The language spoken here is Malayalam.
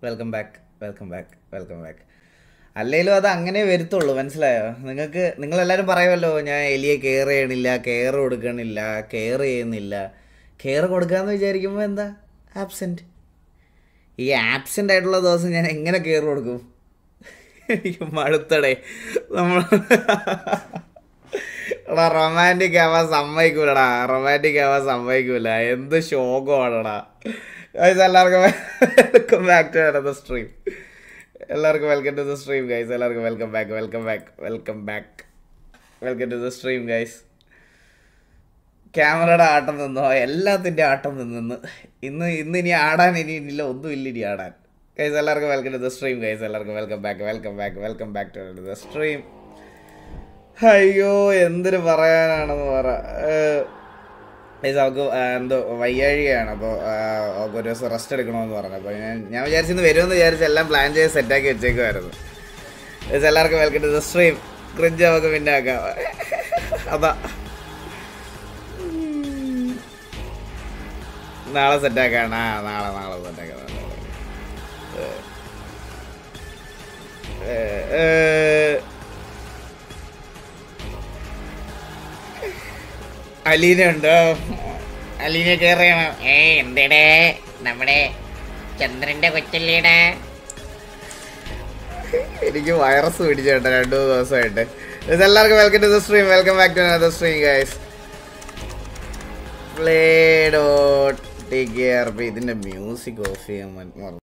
welcome back welcome back welcome back അല്ലെങ്കിലും അത് അങ്ങനെ വരുത്തുള്ളൂ മനസ്സിലായോ നിങ്ങൾക്ക് നിങ്ങളെല്ലാവരും പറയുമല്ലോ ഞാൻ എലിയെ കെയർ ചെയ്യണില്ല കെയർ കൊടുക്കണില്ല കെയർ ചെയ്യുന്നില്ല കെയർ കൊടുക്കാമെന്ന് വിചാരിക്കുമ്പോൾ എന്താ ആബ്സെൻറ്റ് ഈ ആബ്സെൻ്റ് ആയിട്ടുള്ള ദിവസം ഞാൻ എങ്ങനെ കെയർ കൊടുക്കും എനിക്ക് മടുത്തടേ നമ്മൾ എടാ റൊമാൻറ്റിക് ആവാൻ സമ്മതിക്കൂലടാ റൊമാൻറ്റിക് ആവാൻ സമ്മതിക്കൂല എന്ത് ശോകമാണെടാ ഗൈസ് എല്ലാവർക്കും welcome back to another stream എല്ലാവർക്കും welcome to the stream guys എല്ലാവർക്കും welcome back welcome back welcome back welcome to the stream guys ക്യാമറയുടെ ആട്ടം നിന്നോ എല്ലാത്തിൻ്റെ ആട്ടം നിന്ന് ഇന്ന് ഇന്ന് ഇനി ആടാൻ ഇനി ഇല്ല ഒന്നുമില്ല ഇനി ആടാൻ ഗൈസ് എല്ലാവർക്കും welcome to the stream guys എല്ലാവർക്കും welcome back welcome back welcome back to the stream അയ്യോ എന്തിനു പറയാനാണെന്ന് പറ ഗൈസ് അവൾക്ക് ആ, എന്തോ വയ്യാഴികയാണ് അപ്പോൾ അവൾക്ക് ഒരു ദിവസം റെസ്റ്റ് എടുക്കണമെന്ന് പറഞ്ഞു അപ്പോൾ ഞാൻ ഞാൻ വിചാരിച്ചിന്ന് വരുമെന്ന് വിചാരിച്ച് എല്ലാം പ്ലാൻ ചെയ്ത് സെറ്റാക്കി വെച്ചേക്കുമായിരുന്നു ഗൈസ് എല്ലാവർക്കും welcome to the stream cringe നമുക്ക് പിന്നെ ആക്കാം അതാ നാളെ സെറ്റാക്കാണ് ആ നാളെ നാളെ സെറ്റാക്കാം നാളെ ഏ, ഏ, അലീന ഉണ്ടോ അലീന കെയർ ചെയ്യണം ഏ എന്തേടേ നമ്മുടെ ചന്ദ്രന്റെ കൊച്ചല്ലേടാ എനിക്ക് വൈറസ് പിടിച്ചേട്ടാ രണ്ടു മൂന്ന് ദിവസമായിട്ട് ഇത് എല്ലാവർക്കും welcome to the stream welcome back to another stream guys play dot take care ഇതിന്റെ മ്യൂസിക് ഓഫ് ചെയ്യാൻ മറന്നു